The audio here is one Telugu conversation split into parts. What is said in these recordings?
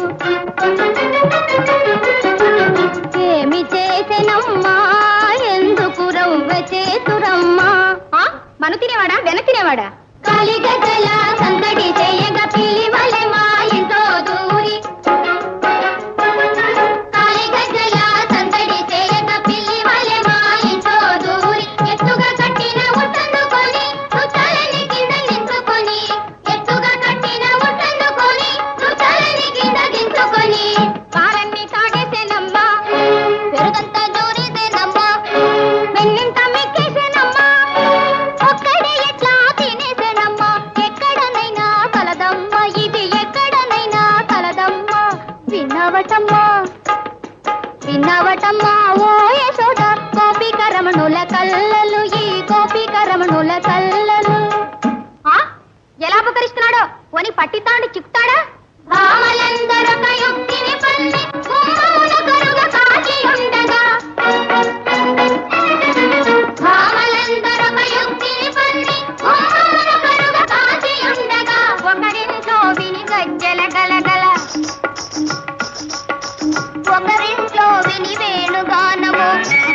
ఏమి చేసెనమ్మా ఎందుకు రవ్వ చేతురమ్మా మను తినేవాడా వెన తినేవాడా కలిగజల సందడి చేయగ పిలివలె మా ఇంట్లో దూరి కలిగజల సందడి చేయగ పిలివలె మా ఇంట్లో దూరి ఎత్తుగా కట్టిన ఉట్టందుకొని రుచాలని కింద దించుకొని ఎత్తుగా కట్టిన ఉట్టందుకొని రుచాలని కింద దించుకొని పాలన్నీ తాగేసేనమ్మా పెరుగంతా జోరేసేనమ్మా వెన్నింత మెక్కేసేనమ్మా ఒక్కడే ఎట్లా తినేసేనమ్మా ఎక్కడనైనా కలదమ్మా ఇది ఎక్కడనైనా కలదమ్మా విన్నవటమ్మా విన్నవటమ్మా ఓ యశోద గోపిక రమణుల కల్లలు ఈ గోపిక రమణుల కల్లలు ఆ? ఎలా అపకరిస్తున్నాడో పోని పట్టిస్తాడు చిక్కుతాడా భామలందరొక యుక్తిని పన్ని గుమ్మమున కరుగ కాచి ఉండగా భామలందరొక యుక్తిని పన్ని గుమ్మమున కరుగ కాచి ఉండగా ఒకరింట్లో విని గజ్జల గలగల ఒకరింట్లో విని వేణుగానము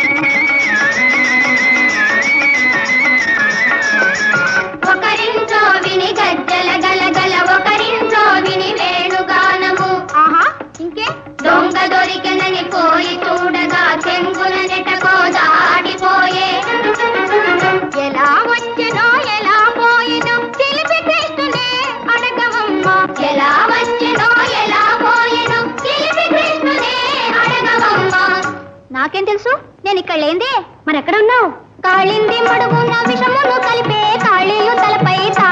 ఒకరింట్లో విని గజ్జల గలగల ఒకరింట్లో విని వేణుగానము ఆహా ఇంకే దొంగ దొరికెనని పోయి చూడగా చెంగున నెటకో దాడిపోయే ఎలా వచ్చెనో ఎలా పోయినో తెలిపి కృష్ణునే అడగవమ్మా ఎలా వచ్చెనో ఎలా పోయినో తెలిపి కృష్ణునే అడగవమ్మా నాకేం తెలుసు నేను ఇక్కడ లేందే మరి ఎక్కడ ఉన్నావు కాళింది మడుగున విషమును కలిపే కాళీలు తలపై తా